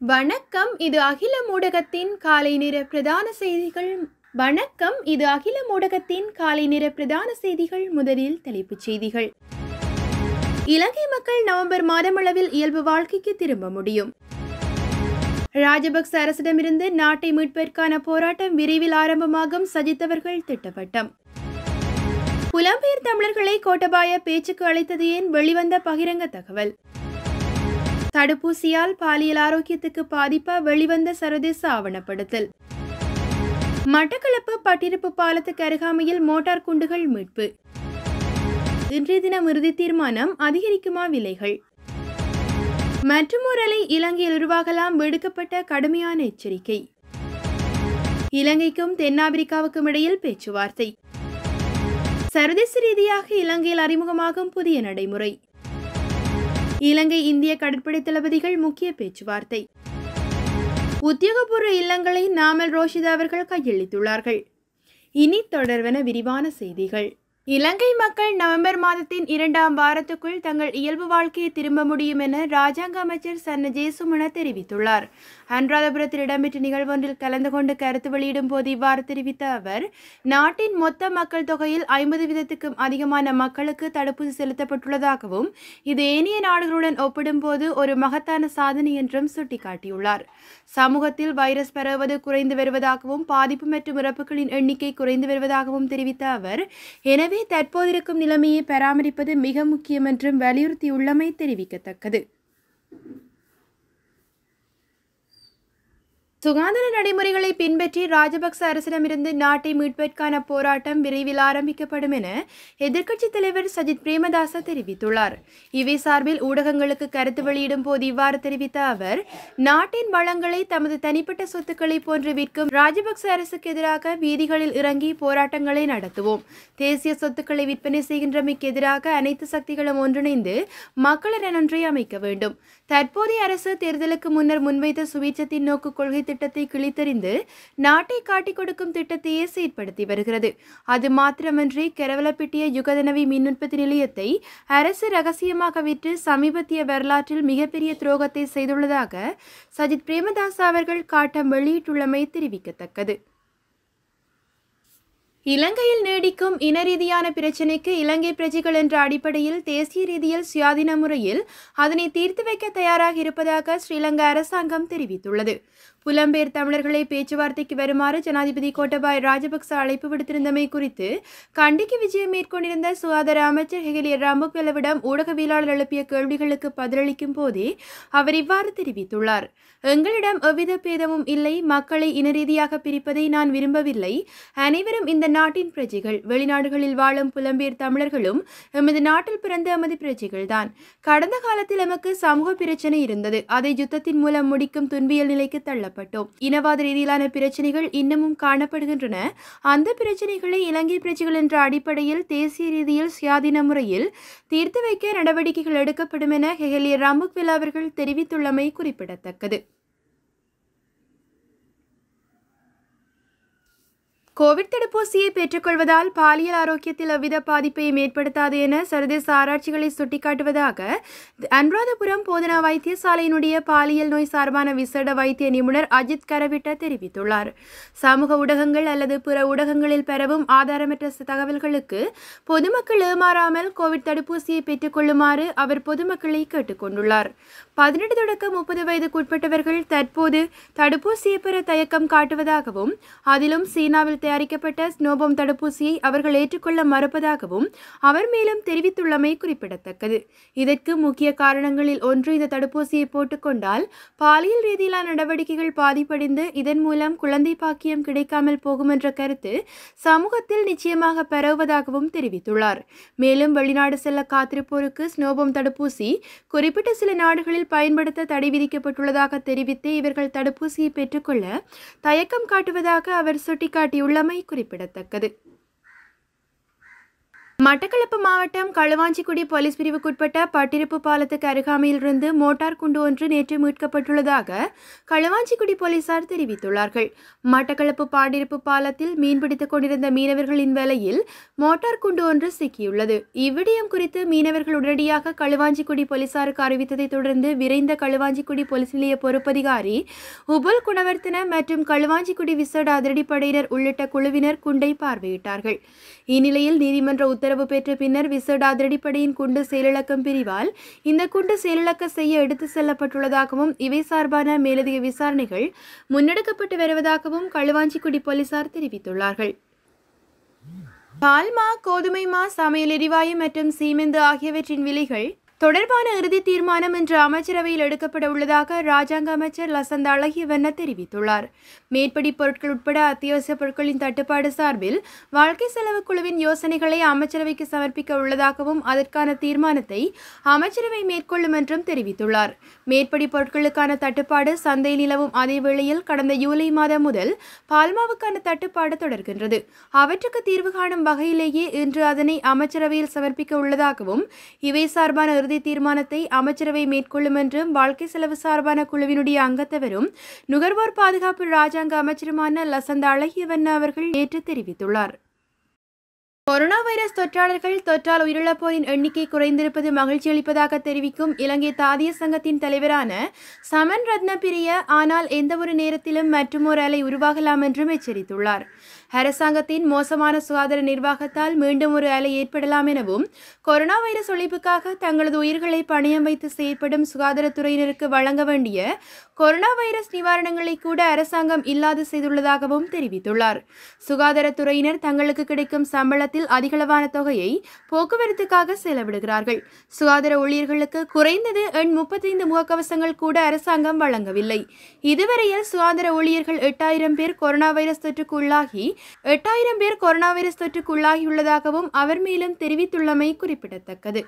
வணக்கம் இது அகில ஊடகத்தின் காலை நேர பிரதான செய்திகள் வணக்கம் இது அகில ஊடகத்தின் காலை நேர பிரதான செய்திகள் முதலில் தலைப்புச் செய்திகள் இலங்கை மக்கள் நவம்பர் மாதமளவில் இயல்பு வாழ்க்கைக்கு திரும்ப முடியும் ராஜபக்ச அரசிடமிருந்து நாட்டை மீட்பதற்கான போராட்டம் விரைவில் ஆரம்பமாகும் சஜித் அவர்கள் திட்டவட்டம் புலம்பெயர் தமிழர்களை கோட்டபாய பேச்சுக்கு அழைத்தது ஏன் வெளிவந்த பகிரங்க தகவல் தடுப்பூசியால் பாலியல் ஆரோக்கியத்துக்கு பாதிப்பா வெளிவந்த சர்வதேச ஆவணப்படுத்தல் மட்டக்களப்பு பட்டிருப்பு பாலத்துக்கு அருகாமையில் மோட்டார் குண்டுகள் மீட்பு இன்றைய தினம் இறுதி தீர்மானம் அதிகரிக்குமா விலைகள் மற்றுமோர் அலை இலங்கையில் உருவாகலாம் விடுக்கப்பட்ட கடுமையான எச்சரிக்கை இலங்கைக்கும் தென்னாப்பிரிக்காவுக்கும் இடையில் பேச்சுவார்த்தை சர்வதேச ரீதியாக இலங்கையில் அறிமுகமாகும் புதிய நடைமுறை இலங்கை இந்திய கடற்படை தளபதிகள் முக்கிய பேச்சுவார்த்தை உத்தியோகபூர்வ இல்லங்களை நாமல் ரோஷிதா அவர்கள் கையளித்துள்ளார்கள் இனி தொடர்வன விரிவான செய்திகள் இலங்கை மக்கள் நவம்பர் மாதத்தின் இரண்டாம் வாரத்துக்குள் தங்கள் இயல்பு வாழ்க்கையை திரும்ப முடியும் என ராஜாங்க அமைச்சர் சன்ன ஜேசுமன தெரிவித்துள்ளார் அனுராதபுரத்தில் இடம்பெற்ற நிகழ்வொன்றில் கலந்து கொண்டு கருத்து வெளியிடும் போது இவ்வாறு தெரிவித்த அவர் நாட்டின் மொத்த மக்கள் தொகையில் ஐம்பது வீதத்துக்கும் அதிகமான மக்களுக்கு தடுப்பூசி செலுத்தப்பட்டுள்ளதாகவும் இது ஏனைய நாடுகளுடன் ஒப்பிடும்போது ஒரு மகத்தான சாதனை என்றும் சுட்டிக்காட்டியுள்ளார் சமூகத்தில் வைரஸ் பரவுவது குறைந்து வருவதாகவும் பாதிப்பு மற்றும் இறப்புகளின் எண்ணிக்கை குறைந்து வருவதாகவும் தெரிவித்த அவர் எனவே தற்போதிருக்கும் நிலைமையை பராமரிப்பது மிக முக்கியம் என்றும் வலியுறுத்தியுள்ளமை தெரிவிக்கத்தக்கது சுகாதார நடைமுறைகளை பின்பற்றி ராஜபக்ச அரசிடமிருந்து நாட்டை மீட்பதற்கான போராட்டம் விரைவில் ஆரம்பிக்கப்படும் என எதிர்க்கட்சித் தலைவர் சஜித் பிரேமதாச தெரிவித்துள்ளார் இவை சார்பில் ஊடகங்களுக்கு கருத்து வெளியிடும் போது இவ்வாறு தெரிவித்த அவர் நாட்டின் வளங்களை தமது தனிப்பட்ட சொத்துக்களை போன்று விற்கும் ராஜபக்ச அரசுக்கு எதிராக வீதிகளில் இறங்கி போராட்டங்களை நடத்துவோம் தேசிய சொத்துக்களை விற்பனை செய்கின்றமைக்கு எதிராக அனைத்து சக்திகளும் ஒன்றிணைந்து மக்களிடம் ஒன்றை அமைக்க வேண்டும் தற்போதைய அரசு தேர்தலுக்கு முன்னர் முன்வைத்த சுவீச்சத்தின் நோக்கு கொள்கை திட்டத்தை கிழித்தறிந்து நாட்டை காட்டிக் கொடுக்கும் திட்டத்தையே செயற்படுத்தி வருகிறது அது மாத்திரமன்றி கெரவலப்பிட்டிய யுகதனவி மின் உற்பத்தி நிலையத்தை அரசு ரகசியமாக விற்று சமீபத்திய வரலாற்றில் மிகப்பெரிய துரோகத்தை செய்துள்ளதாக சஜித் பிரேமதாஸ் அவர்கள் காட்டம் வெளியிட்டுள்ளமை தெரிவிக்கத்தக்கது இலங்கையில் நீடிக்கும் இன ரீதியான பிரச்சினைக்கு இலங்கை பிரஜைகள் என்ற அடிப்படையில் தேசிய ரீதியில் சுயாதீன முறையில் அதனை தீர்த்து வைக்க தயாராக இருப்பதாக ஸ்ரீலங்கா அரசாங்கம் தெரிவித்துள்ளது புலம்பெயர் தமிழர்களை பேச்சுவார்த்தைக்கு வருமாறு ஜனாதிபதி கோட்டபாய் ராஜபக்ச அழைப்பு விடுத்திருந்தமை குறித்து கண்டிக்கு விஜயம் மேற்கொண்டிருந்த சுகாதார அமைச்சர் ஹெகலிய ராமபெலவிடம் ஊடகவியலாளர் எழுப்பிய கேள்விகளுக்கு பதிலளிக்கும் போதே அவர் இவ்வாறு தெரிவித்துள்ளார் எங்களிடம் எவ்வித பேதமும் இல்லை மக்களை இன ரீதியாக பிரிப்பதை நான் விரும்பவில்லை அனைவரும் இந்த நாட்டின் பிரஜைகள் வெளிநாடுகளில் வாழும் புலம்பெயர் தமிழர்களும் எமது நாட்டில் பிறந்த எமது பிரஜைகள்தான் கடந்த காலத்தில் எமக்கு சமூக பிரச்சனை இருந்தது அதை யுத்தத்தின் மூலம் முடிக்கும் துன்பியல் நிலைக்கு தள்ளப்பட்டோம் இனவாத ரீதியிலான பிரச்சனைகள் இன்னமும் காணப்படுகின்றன அந்த பிரச்சனைகளை இலங்கை பிரஜைகள் என்ற அடிப்படையில் தேசிய ரீதியில் சுயாதீன முறையில் தீர்த்து வைக்க நடவடிக்கைகள் எடுக்கப்படும் என ஹெகலிய ராமுக்வெல் அவர்கள் தெரிவித்துள்ளமை குறிப்பிடத்தக்கது கோவிட் தடுப்பூசியை பெற்றுக்கொள்வதால் பாலியல் ஆரோக்கியத்தில் எவ்வித பாதிப்பையும் ஏற்படுத்தாது என சர்வதேச ஆராய்ச்சிகளை சுட்டிக்காட்டுவதாக அனுராதபுரம் போதனா வைத்தியசாலையினுடைய பாலியல் நோய் சார்பான விசேட வைத்திய நிபுணர் அஜித் கரவிட்ட தெரிவித்துள்ளார் சமூக ஊடகங்கள் அல்லது பிற ஊடகங்களில் பெறவும் ஆதாரமற்ற தகவல்களுக்கு பொதுமக்கள் ஏமாறாமல் கோவிட் தடுப்பூசியை பெற்றுக்கொள்ளுமாறு அவர் பொதுமக்களை கேட்டுக்கொண்டுள்ளார் பதினெட்டு தொடக்கம் முப்பது வயதுக்குட்பட்டவர்கள் தற்போது தடுப்பூசியை பெற தயக்கம் காட்டுவதாகவும் அதிலும் சீனாவில் தயாரிக்கப்பட்ட ஸ்னோபோம் தடுப்பூசியை அவர்கள் ஏற்றுக்கொள்ள மறுப்பதாகவும் அவர் மேலும் தெரிவித்துள்ளமை குறிப்பிடத்தக்கது இதற்கு முக்கிய காரணங்களில் ஒன்று இந்த தடுப்பூசியை போட்டுக்கொண்டால் பாலியல் ரீதியிலான நடவடிக்கைகள் பாதிப்படைந்து இதன் மூலம் குழந்தை பாக்கியம் கிடைக்காமல் போகும் என்ற கருத்து சமூகத்தில் நிச்சயமாக பரவுவதாகவும் தெரிவித்துள்ளார் மேலும் வெளிநாடு செல்ல காத்திருப்போருக்கு ஸ்னோபோம் தடுப்பூசி குறிப்பிட்ட சில நாடுகளில் பயன்படுத்த தடை விதிக்கப்பட்டுள்ளதாக தெரிவித்து இவர்கள் தடுப்பூசியை பெற்றுக்கொள்ள தயக்கம் காட்டுவதாக அவர் சுட்டிக்காட்டியுள்ளார் உள்ளமை குறிப்பிடத்தக்கது மட்டக்களப்பு மாவட்டம் களுவாஞ்சிக்குடி போலீஸ் பிரிவுக்குட்பட்ட பட்டிருப்பு பாலத்துக்கு அருகாமையிலிருந்து மோட்டார் குண்டு ஒன்று நேற்று மீட்கப்பட்டுள்ளதாக களுவாஞ்சிக்குடி போலீசார் தெரிவித்துள்ளார்கள் மட்டக்களப்பு பாண்டிருப்பு பாலத்தில் மீன்பிடித்துக் கொண்டிருந்த மீனவர்களின் வேலையில் மோட்டார் குண்டு ஒன்று சிக்கியுள்ளது இவ்விடயம் குறித்து மீனவர்கள் உடனடியாக களுவாஞ்சிக்குடி போலீசாருக்கு அறிவித்ததை தொடர்ந்து விரைந்த களுவாஞ்சிக்குடி போலீஸ் நிலைய பொறுப்பதிகாரி உபுல் குணவர்த்தன மற்றும் களுவாஞ்சிக்குடி விசேட அதிரடிப்படையினர் உள்ளிட்ட குழுவினர் குண்டை பார்வையிட்டார்கள் இந்நிலையில் நீதிமன்ற உத்தரவு பெற்ற பின்னர் விசேட அதிரடிப்படையின் குண்டு செயலிழக்கம் பிரிவால் இந்த குண்டு செயலிழக்க செய்ய எடுத்து செல்லப்பட்டுள்ளதாகவும் இவை சார்பான மேலதிக விசாரணைகள் முன்னெடுக்கப்பட்டு வருவதாகவும் களுவாஞ்சிக்குடி போலீசார் தெரிவித்துள்ளார்கள் பால்மா கோதுமை மா சமையல் எரிவாயு மற்றும் சீமெந்து ஆகியவற்றின் விலைகள் தொடர்பான இறுதி தீர்மானம் இன்று அமைச்சரவையில் எடுக்கப்பட உள்ளதாக ராஜாங்க அமைச்சர் லசந்த அழகியவண்ண தெரிவித்துள்ளார் மேற்படி பொருட்கள் உட்பட அத்தியாவசிய பொருட்களின் தட்டுப்பாடு சார்பில் வாழ்க்கை செலவு குழுவின் யோசனைகளை அமைச்சரவைக்கு சமர்ப்பிக்க உள்ளதாகவும் அதற்கான தீர்மானத்தை அமைச்சரவை மேற்கொள்ளும் என்றும் தெரிவித்துள்ளார் மேற்படி பொருட்களுக்கான தட்டுப்பாடு சந்தையில் நிலவும் அதே வேளையில் கடந்த ஜூலை மாதம் முதல் பால்மாவுக்கான தட்டுப்பாடு தொடர்கின்றது அவற்றுக்கு தீர்வு காணும் வகையிலேயே இன்று அதனை அமைச்சரவையில் சமர்ப்பிக்க உள்ளதாகவும் இவை சார்பான இறுதி தீர்மானத்தை அமைச்சரவை மேற்கொள்ளும் என்றும் வாழ்க்கை செலவு சார்பான குழுவினுடைய அங்கத்தவரும் நுகர்வோர் பாதுகாப்பு ராஜாங்க அமைச்சருமான லசந்த அழகியவண்ண அவர்கள் நேற்று தெரிவித்துள்ளார் கொரோனா வைரஸ் தொற்றாளர்கள் தொற்றால் உயிரிழப்போரின் எண்ணிக்கை குறைந்திருப்பது மகிழ்ச்சி அளிப்பதாக தெரிவிக்கும் இலங்கை தாதிய சங்கத்தின் தலைவரான சமன் ரத்னபிரிய ஆனால் எந்தவொரு நேரத்திலும் மற்றுமோர் அலை உருவாகலாம் என்றும் எச்சரித்துள்ளார் அரசாங்கத்தின் மோசமான சுகாதார நிர்வாகத்தால் மீண்டும் ஒரு அலை ஏற்படலாம் எனவும் கொரோனா வைரஸ் ஒழிப்புக்காக தங்களது உயிர்களை பணயம் வைத்து செயற்படும் சுகாதாரத்துறையினருக்கு வழங்க வேண்டிய கொரோனா வைரஸ் நிவாரணங்களை கூட அரசாங்கம் இல்லாது செய்துள்ளதாகவும் தெரிவித்துள்ளார் சுகாதாரத்துறையினர் தங்களுக்கு கிடைக்கும் சம்பளத்தில் அதிகளவான தொகையை போக்குவரத்துக்காக செலவிடுகிறார்கள் சுகாதார ஊழியர்களுக்கு குறைந்தது எண் முப்பத்தைந்து முகக்கவசங்கள் கூட அரசாங்கம் வழங்கவில்லை இதுவரையில் சுகாதார ஊழியர்கள் எட்டாயிரம் பேர் கொரோனா வைரஸ் தொற்றுக்கு உள்ளாகி எட்டாயிரம் பேர் கொரோனா வைரஸ் தொற்றுக்கு உள்ளாகியுள்ளதாகவும் அவர் மேலும் தெரிவித்துள்ளமை குறிப்பிடத்தக்கது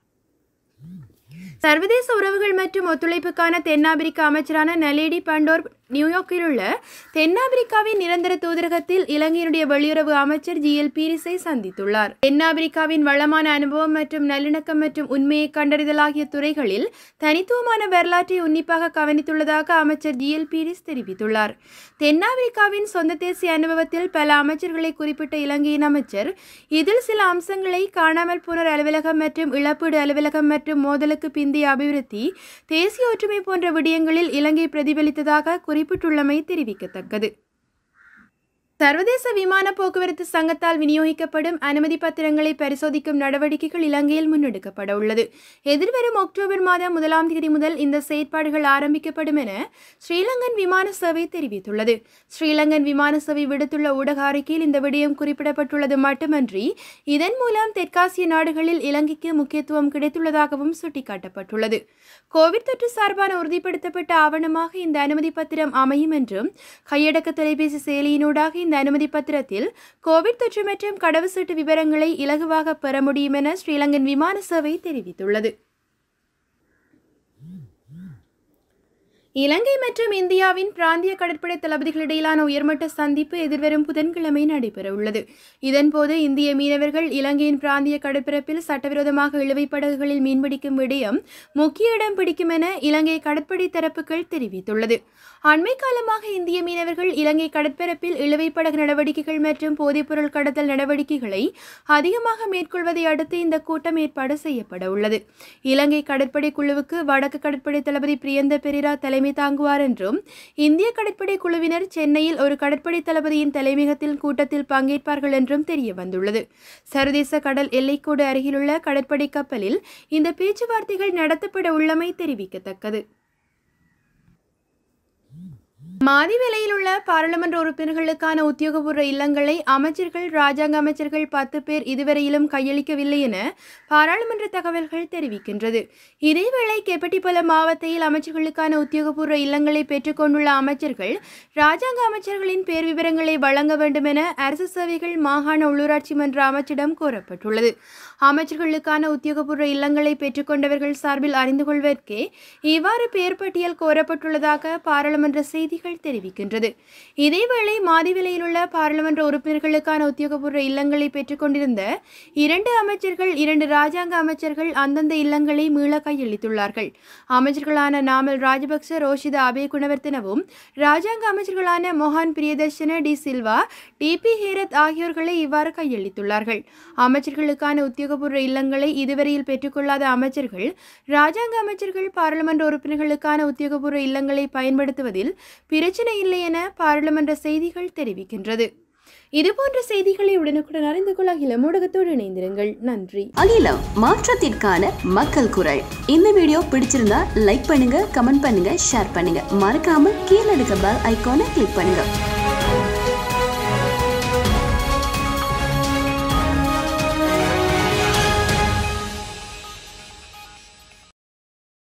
சர்வதேச உறவுகள் மற்றும் ஒத்துழைப்புக்கான தென்னாப்பிரிக்க அமைச்சரான நலேடி பண்டோர் நியூயார்க்கில் உள்ள தென்னாப்பிரிக்காவின் நிரந்தர தூதரகத்தில் இலங்கையினுடைய வெளியுறவு அமைச்சர் ஜி எல் பீரிஸை சந்தித்துள்ளார் தென்னாப்பிரிக்காவின் வளமான அனுபவம் மற்றும் நல்லிணக்கம் மற்றும் உண்மையை கண்டறிதல் ஆகிய துறைகளில் தனித்துவமான வரலாற்றை உன்னிப்பாக கவனித்துள்ளதாக அமைச்சர் ஜி எல் பீரிஸ் தெரிவித்துள்ளார் தென்னாப்பிரிக்காவின் சொந்த தேசிய அனுபவத்தில் பல அமைச்சர்களை குறிப்பிட்ட இலங்கையின் அமைச்சர் இதில் சில அம்சங்களை காணாமல் போனோர் அலுவலகம் மற்றும் இழப்பீடு அலுவலகம் மற்றும் மோதலுக்கு பிந்தைய அபிவிருத்தி தேசிய ஒற்றுமை போன்ற விடயங்களில் இலங்கை பிரதிபலித்ததாக குறிப்பிட்டுள்ளமை தெரிவிக்கத்தக்கது சர்வதேச விமான போக்குவரத்து சங்கத்தால் விநியோகிக்கப்படும் அனுமதி பத்திரங்களை பரிசோதிக்கும் நடவடிக்கைகள் இலங்கையில் முன்னெடுக்கப்பட உள்ளது எதிர்வரும் அக்டோபர் மாதம் முதலாம் தேதி முதல் இந்த செயற்பாடுகள் ஆரம்பிக்கப்படும் என ஸ்ரீலங்கன் விமான சேவை தெரிவித்துள்ளது ஸ்ரீலங்கன் விமான சேவை விடுத்துள்ள ஊடக அறிக்கையில் இந்த விடயம் குறிப்பிடப்பட்டுள்ளது மட்டுமன்றி இதன் மூலம் தெற்காசிய நாடுகளில் இலங்கைக்கு முக்கியத்துவம் கிடைத்துள்ளதாகவும் சுட்டிக்காட்டப்பட்டுள்ளது கோவிட் தொற்று சார்பான உறுதிப்படுத்தப்பட்ட ஆவணமாக இந்த அனுமதி பத்திரம் அமையும் என்றும் கையடக்க தொலைபேசி செயலியினூடாக இந்த அனுமதி பத்திரத்தில் கோவிட் தொற்று மற்றும் கடவுச்சீட்டு விவரங்களை இலகுவாக பெற முடியும் என ஸ்ரீலங்கன் விமான சேவை தெரிவித்துள்ளது இலங்கை மற்றும் இந்தியாவின் பிராந்திய கடற்படை தளபதிகளிடையிலான உயர்மட்ட சந்திப்பு எதிர்வரும் புதன்கிழமை நடைபெறவுள்ளது இதன்போது இந்திய மீனவர்கள் இலங்கையின் பிராந்திய கடற்பரப்பில் சட்டவிரோதமாக இழுவை படகுகளில் மீன்பிடிக்கும் விடயம் முக்கிய இடம் பிடிக்கும் என இலங்கை கடற்படை தரப்புகள் தெரிவித்துள்ளது அண்மை காலமாக இந்திய மீனவர்கள் இலங்கை கடற்பரப்பில் இழுவை படகு நடவடிக்கைகள் மற்றும் போதைப்பொருள் கடத்தல் நடவடிக்கைகளை அதிகமாக மேற்கொள்வதை அடுத்து இந்த கூட்டம் ஏற்பாடு செய்யப்பட உள்ளது இலங்கை கடற்படை குழுவுக்கு வடக்கு கடற்படை தளபதி பிரியந்த பெரிரா தலைமை தாங்குவார் என்றும் இந்திய கடற்படை குழுவினர் சென்னையில் ஒரு கடற்படை தளபதியின் தலைமையகத்தில் கூட்டத்தில் பங்கேற்பார்கள் என்றும் தெரிய வந்துள்ளது சர்வதேச கடல் எல்லைக்கோடு அருகிலுள்ள கடற்படை கப்பலில் இந்த பேச்சுவார்த்தைகள் நடத்தப்பட உள்ளமை தெரிவிக்கத்தக்கது மாதி விலையில் உள்ள பாராளுமன்ற உறுப்பினர்களுக்கான உத்தியோகபூர்வ இல்லங்களை அமைச்சர்கள் ராஜாங்க அமைச்சர்கள் பத்து பேர் இதுவரையிலும் கையளிக்கவில்லை என பாராளுமன்ற தகவல்கள் தெரிவிக்கின்றது இதேவேளை கெப்பட்டிப்பல மாவட்டத்தில் அமைச்சர்களுக்கான உத்தியோகபூர்வ இல்லங்களை பெற்றுக்கொண்டுள்ள அமைச்சர்கள் ராஜாங்க அமைச்சர்களின் பேர் விவரங்களை வழங்க வேண்டும் என அரசு சேவைகள் மாகாண உள்ளூராட்சி மன்ற அமைச்சிடம் கோரப்பட்டுள்ளது அமைச்சர்களுக்கான உத்தியோகபூர்வ இல்லங்களை பெற்றுக்கொண்டவர்கள் சார்பில் அறிந்து கொள்வதற்கே இவ்வாறு பெயர் பட்டியல் கோரப்பட்டுள்ளதாக பாராளுமன்ற செய்திகள் செய்திகள் தெரிவிக்கின்றது இதேவேளை மாதிவிலையில் உள்ள பாராளுமன்ற உறுப்பினர்களுக்கான உத்தியோகபூர்வ இல்லங்களை பெற்றுக்கொண்டிருந்த இரண்டு அமைச்சர்கள் இரண்டு ராஜாங்க அமைச்சர்கள் அந்தந்த இல்லங்களை மீள கையளித்துள்ளார்கள் அமைச்சர்களான நாமல் ராஜபக்ச ரோஷித அபே குணவர்த்தனவும் ராஜாங்க அமைச்சர்களான மொஹான் பிரியதர்ஷன டி சில்வா டிபி ஹேரத் ஆகியோர்களை இவ்வாறு கையளித்துள்ளார்கள் அமைச்சர்களுக்கான உத்தியோகபூர்வ இல்லங்களை இதுவரையில் பெற்றுக்கொள்ளாத அமைச்சர்கள் ராஜாங்க அமைச்சர்கள் பாராளுமன்ற உறுப்பினர்களுக்கான உத்தியோகபூர்வ இல்லங்களை பயன்படுத்துவதில் பிரச்சனை இல்லை என பாராளுமன்ற செய்திகள் தெரிவிக்கின்றது இதுபோன்ற செய்திகளை உடனுக்குடன் அறிந்து கொள்ள அகிலம் ஊடகத்தோடு இணைந்திருங்கள் நன்றி அகிலம் மாற்றத்திற்கான மக்கள் குரல் இந்த வீடியோ பிடிச்சிருந்தா லைக் பண்ணுங்க கமெண்ட் பண்ணுங்க ஷேர் பண்ணுங்க மறக்காம கீழே இருக்க பெல் ஐகானை கிளிக் பண்ணுங்க